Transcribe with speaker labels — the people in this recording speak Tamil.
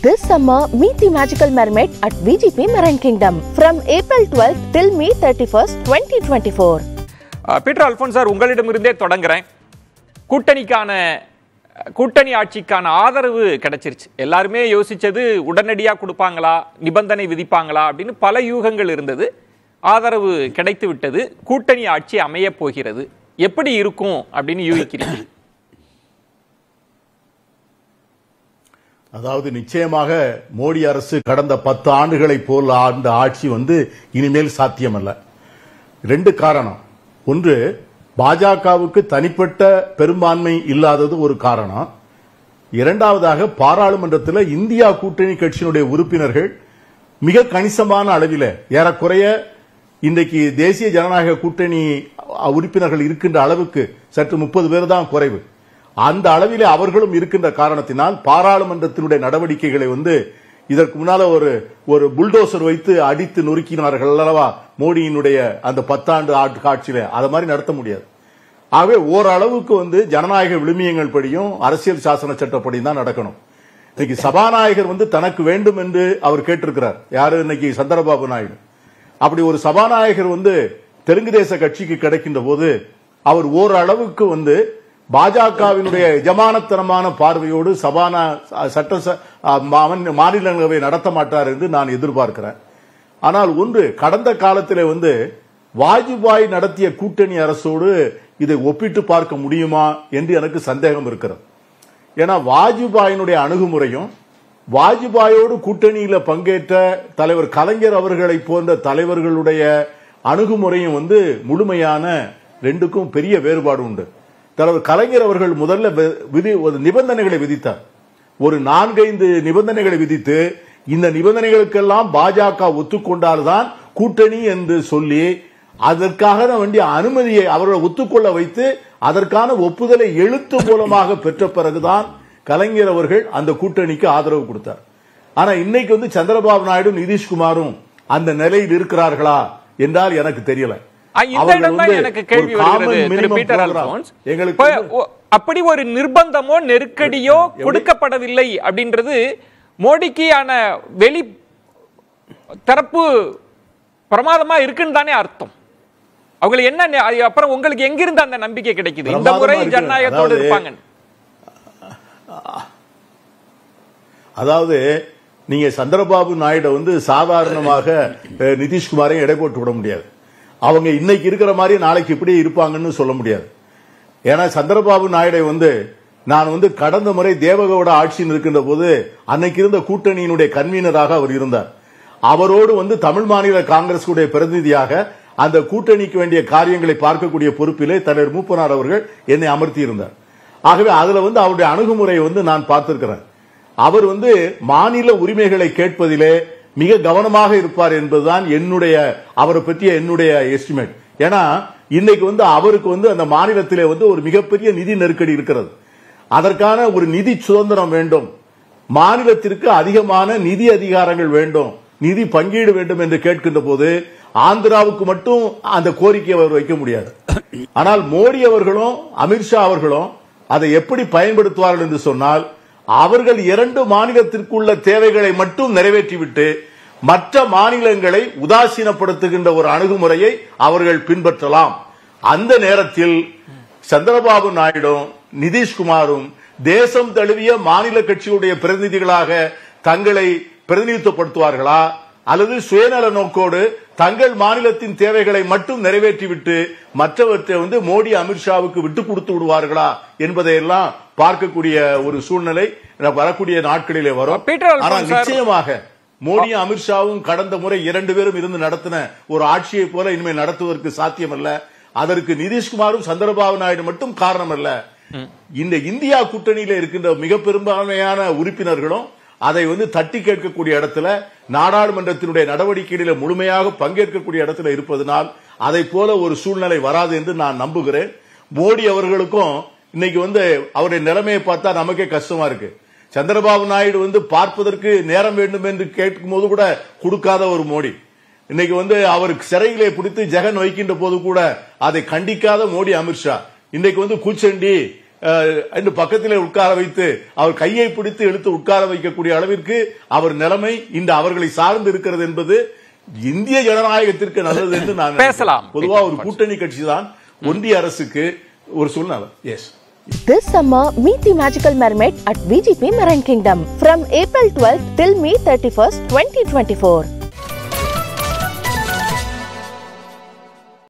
Speaker 1: This summer, meet the magical mermaid at VGP Marine Kingdom from April 12th till May 31st, 2024.
Speaker 2: அஹ், பீட்டர் அல்போன்ஸ் சார் உங்களிடமிருந்தே தொடங்குறேன் கூட்டணிக்கான அஹ், கூட்டணி ஆட்சிக்கான ஆதரவு கிடைச்சிருச்சு எல்லாருமே யோசிச்சது உடனடியா கொடுப்பாங்களா நிபந்தனை விதிப்பாங்களா அப்படின்னு பல யூகங்கள் இருந்தது ஆதரவு கிடைத்து விட்டது கூட்டணி ஆட்சி அமைய போகிறது எப்படி இருக்கும் அப்படின்னு யூகிக்கிறீங்க
Speaker 3: அதாவது நிச்சயமாக மோடி அரசு கடந்த பத்து ஆண்டுகளை போல் ஆண்ட ஆட்சி வந்து இனிமேல் சாத்தியமல்ல ரெண்டு காரணம் ஒன்று பாஜகவுக்கு தனிப்பட்ட பெரும்பான்மை இல்லாதது ஒரு காரணம் இரண்டாவதாக பாராளுமன்றத்தில் இந்தியா கூட்டணி கட்சியினுடைய உறுப்பினர்கள் மிக கணிசமான அளவில் ஏறக்குறைய இன்றைக்கு தேசிய ஜனநாயக கூட்டணி அ, உறுப்பினர்கள் இருக்கின்ற அளவுக்கு சற்று முப்பது பேர் தான் குறைவு அந்த அளவிலே அவர்களும் இருக்கின்ற காரணத்தினால் பாராளுமன்றத்தினுடைய நடவடிக்கைகளை வந்து இதற்கு முன்னால ஒரு ஒரு புல்டோசர் வைத்து அடித்து நொறுக்கினார்கள் அல்லவா மோடியினுடைய அந்த பத்தாண்டு ஆட்டு ஆட்சியில அதை மாதிரி நடத்த முடியாது ஆகவே ஓரளவுக்கு வந்து ஜனநாயக விழுமியங்கள் படியும் அரசியல் சாசன சட்டப்படியும் தான் நடக்கணும் இன்னைக்கு சபாநாயகர் வந்து தனக்கு வேண்டும் என்று அவர் கேட்டிருக்கிறார் யாரு இன்னைக்கு சந்திரபாபு நாயுடு அப்படி ஒரு சபாநாயகர் வந்து தெலுங்கு தேச கட்சிக்கு கிடைக்கின்ற போது அவர் ஓரளவுக்கு வந்து பாஜகவினுடைய எஜமானத்தனமான பார்வையோடு சபானா சட்ட ச- மா- மாநிலங்களவை நடத்த மாட்டார் என்று நான் எதிர்பார்க்கிறேன் ஆனால் ஒன்று கடந்த காலத்திலே வந்து வாஜ்பாய் நடத்திய கூட்டணி அரசோடு இதை ஒப்பிட்டு பார்க்க முடியுமா என்று எனக்கு சந்தேகம் இருக்கிறது ஏன்னா வாஜ்பாயினுடைய அணுகுமுறையும் வாஜ்பாயோடு கூட்டணியில பங்கேற்ற தலைவர் கலைஞர் அவர்களை போன்ற தலைவர்களுடைய அணுகுமுறையும் வந்து முழுமையான ரெண்டுக்கும் பெரிய வேறுபாடு உண்டு தலைவர் கலைஞர் அவர்கள் முதல்ல வி- விதி ஒரு நிபந்தனைகளை விதித்தார் ஒரு நான்கைந்து நிபந்தனைகளை விதித்து இந்த நிபந்தனைகளுக்கெல்லாம் பாஜக ஒத்துக்கொண்டால்தான் கூட்டணி என்று சொல்லி அதற்காக வேண்டிய அனுமதியை அவர்கள் ஒத்துக்கொள்ள வைத்து அதற்கான ஒப்புதலை எழுத்து மூலமாக பெற்ற பிறகுதான் கலைஞர் அவர்கள் அந்த கூட்டணிக்கு ஆதரவு கொடுத்தார் ஆனா இன்னைக்கு வந்து சந்திரபாபு நாயுடு நிதிஷ்குமாரும் அந்த நிலையில் இருக்கிறார்களா என்றால் எனக்கு தெரியல
Speaker 2: ஆ, இந்த
Speaker 3: அவர்கள்
Speaker 2: இடம் தான்
Speaker 3: வந்து
Speaker 2: எனக்கு கேள்வி
Speaker 3: ஒரு common
Speaker 2: வருகிறது திரு
Speaker 3: minimum
Speaker 2: பீட்டர்
Speaker 3: program.
Speaker 2: அல்போன்ஸ்
Speaker 3: எங்களுக்கு
Speaker 2: இப்ப,
Speaker 3: வந்து-
Speaker 2: ஒ- அப்படி ஒரு நிர்பந்தமோ நெருக்கடியோ கொடுக்கப்படவில்லை அப்படின்றது மோடிக்கான வெளி தரப்பு பிரமாதமா இருக்குன்னு தானே அர்த்தம் அவங்களுக்கு என்ன நெ- அது அப்புறம் உங்களுக்கு எங்கிருந்து அந்த நம்பிக்கை கிடைக்குது இந்த
Speaker 3: பிரமாதமா
Speaker 2: முறை
Speaker 3: இருக்கு.
Speaker 2: ஜனநாயகத்தோடு
Speaker 3: அதாவது-
Speaker 2: இருப்பாங்க
Speaker 3: அதாவது நீங்க சந்திரபாபு நாயுடு வந்து சாதாரணமாக அஹ், நிதிஷ்குமாரையும் எடை போட்டு விட முடியாது அவங்க இன்னைக்கு இருக்கிற மாதிரி நாளைக்கு இப்படியே இருப்பாங்கன்னு சொல்ல முடியாது ஏன்னா சந்திரபாபு நாயுடை வந்து நான் வந்து கடந்த முறை தேவகவுட ஆட்சியில் இருக்கின்ற போது அன்னைக்கு இருந்த கூட்டணியினுடைய கன்வீனராக அவர் இருந்தார் அவரோடு வந்து தமிழ் மாநில காங்கிரசுடைய பிரதிநிதியாக அந்த கூட்டணிக்கு வேண்டிய காரியங்களை பார்க்கக்கூடிய பொறுப்பிலே தலைவர் மூப்பனார் அவர்கள் என்னை அமர்த்தி இருந்தார் ஆகவே அதுல வந்து அவருடைய அணுகுமுறை வந்து நான் பார்த்திருக்கிறேன் அவர் வந்து மாநில உரிமைகளை கேட்பதிலே மிக கவனமாக இருப்பார் என்பதுதான் என்னுடைய அவரை பற்றிய என்னுடைய எஸ்டிமேட் ஏன்னா இன்னைக்கு வந்து அவருக்கு வந்து அந்த மாநிலத்திலே வந்து ஒரு மிகப்பெரிய நிதி நெருக்கடி இருக்கிறது அதற்கான ஒரு நிதி சுதந்திரம் வேண்டும் மாநிலத்திற்கு அதிகமான நிதி அதிகாரங்கள் வேண்டும் நிதி பங்கீடு வேண்டும் என்று கேட்கின்ற போது ஆந்திராவுக்கு மட்டும் அந்த கோரிக்கையை அவர் வைக்க முடியாது ஆனால் மோடி அவர்களும் அமித்ஷா அவர்களும் அதை எப்படி பயன்படுத்துவார்கள் என்று சொன்னால் அவர்கள் இரண்டு மாநிலத்திற்குள்ள தேவைகளை மட்டும் நிறைவேற்றிவிட்டு மற்ற மாநிலங்களை உதாசீனப்படுத்துகின்ற ஒரு அணுகுமுறையை அவர்கள் பின்பற்றலாம் அந்த நேரத்தில் சந்திரபாபு நாயுடும் நிதிஷ்குமாரும் தேசம் தழுவிய மாநில கட்சியுடைய பிரதிநிதிகளாக தங்களை பிரதிநிதித்துவப்படுத்துவார்களா அல்லது சுயநல நோக்கோடு தங்கள் மாநிலத்தின் தேவைகளை மட்டும் நிறைவேற்றிவிட்டு மற்றவற்றை வந்து மோடி அமித்ஷாவுக்கு விட்டு கொடுத்து விடுவார்களா என்பதையெல்லாம் பார்க்கக்கூடிய ஒரு சூழ்நிலை வரக்கூடிய நாட்களிலே வரும்
Speaker 2: பீட்டர் அல்போன்ஸ்
Speaker 3: ஆனால்
Speaker 2: சார்.
Speaker 3: நிச்சயமாக மோடியும் அமித்ஷாவும் கடந்த முறை இரண்டு பேரும் இருந்து நடத்தின ஒரு ஆட்சியை போல இனிமேல் நடத்துவதற்கு சாத்தியமல்ல அதற்கு நிதிஷ்குமாரும் சந்திரபாபு நாயுடு மட்டும் காரணம் அல்ல இந்த இந்தியா கூட்டணியில இருக்கின்ற மிக பெரும்பான்மையான உறுப்பினர்களும் அதை வந்து தட்டி கேட்கக்கூடிய இடத்துல நாடாளுமன்றத்தினுடைய நடவடிக்கைகளில முழுமையாக பங்கேற்கக்கூடிய இடத்துல இருப்பதனால் அதை போல ஒரு சூழ்நிலை வராது என்று நான் நம்புகிறேன் மோடி அவர்களுக்கும் இன்னைக்கு வந்து அவருடைய நிலைமையை பார்த்தா நமக்கே கஷ்டமா இருக்கு சந்திரபாபு நாயுடு வந்து பார்ப்பதற்கு நேரம் வேண்டும் என்று கேட்கும் போது கூட கொடுக்காத ஒரு மோடி இன்னைக்கு வந்து அவர் சிறையிலே பிடித்து ஜெகன் வைக்கின்ற போது கூட அதை கண்டிக்காத மோடி அமித்ஷா இன்னைக்கு வந்து கூச்சண்டி அஹ், என்று பக்கத்திலே உட்கார வைத்து அவர் கையை பிடித்து இழுத்து உட்கார வைக்கக்கூடிய அளவிற்கு அவர் நிலைமை இன்று அவர்களை சார்ந்து இருக்கிறது என்பது இந்திய ஜனநாயகத்திற்கு நல்லது என்று நான்
Speaker 2: பேசலாம்.
Speaker 3: பொதுவா ஒரு கூட்டணி கட்சி தான் ஒன்றிய அரசுக்கு ஒரு சூழ்நிலை எஸ்
Speaker 1: This summer, meet the magical mermaid at VGP Marine Kingdom from April 12th till May 31st, 2024.